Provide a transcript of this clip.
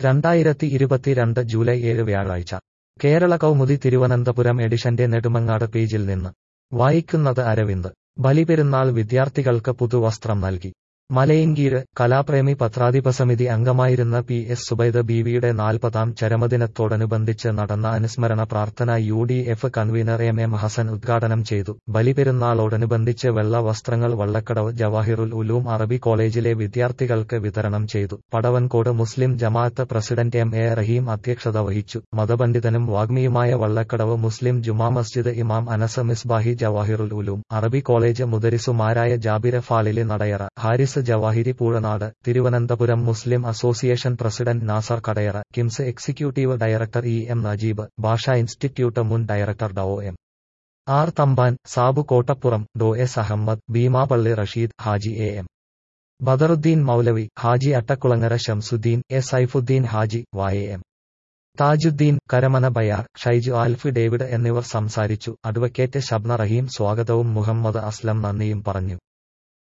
രണ്ടായിരത്തി ഇരുപത്തിരണ്ട് ജൂലൈ ഏഴ് വ്യാഴാഴ്ച കേരള കൗമുദി തിരുവനന്തപുരം എഡിഷന്റെ നെടുമങ്ങാട് പേജിൽ നിന്ന് വായിക്കുന്നത് അരവിന്ദ് ബലിപെരുന്നാൾ വിദ്യാർത്ഥികൾക്ക് പുതുവസ്ത്രം നൽകി മലയങ്കീര് കലാപ്രേമി പത്രാധിപസമിതി അംഗമായിരുന്ന പി എസ് സുബൈദ ബീവിയുടെ നാൽപ്പതാം ചരമദിനത്തോടനുബന്ധിച്ച് നടന്ന അനുസ്മരണ പ്രാർത്ഥന U D F convenor M M Hassan ഉദ്ഘാടനം ചെയ്തു ബലിപെരുന്നാളോടനുബന്ധിച്ച് വെള്ള വസ്ത്രങ്ങൾ വള്ളക്കടവ് ജവാഹിറുൽ ഉലൂം അറബി കോളേജിലെ വിദ്യാർത്ഥികൾക്ക് വിതരണം ചെയ്തു Padavancode Muslim Jamaath president M A Rahim അധ്യക്ഷത വഹിച്ചു മതപണ്ഡിതനും വാഗ്മിയുമായ വള്ളക്കടവ് മുസ്ലിം ജുമാ മസ്ജിദ് ഇമാം അനസ് മിസ്ബാഹി ജവാഹിറുൽ ഉലൂം അറബി കോളേജ് മുദരിസുമാരായ Jabir Falili Nadayara Haris Jawahiri Poozhanad Thiruvananthapuram muslim association president Nasar Kadayara KIMS executive director E M Najeeb ഭാഷാ ഇൻസ്റ്റിറ്റ്യൂട്ട് മുൻ director Dr M R Thampan Sabu Kottappuram Dr S Ahmed Beemapally Rasheed Haji A M Badaruddin Moulavi Haji Attakulangara Shamsuddin A Saifuddin Haji വായ എം താജുദ്ദീൻ കരമന ബയാർ ഷൈജു ആൽഫി ഡേവിഡ് എന്നിവർ സംസാരിച്ചു അഡ്വക്കേറ്റ് ഷബ്ന റഹീം സ്വാഗതവും മുഹമ്മദ് അസ്ലം നന്ദിയും പറഞ്ഞു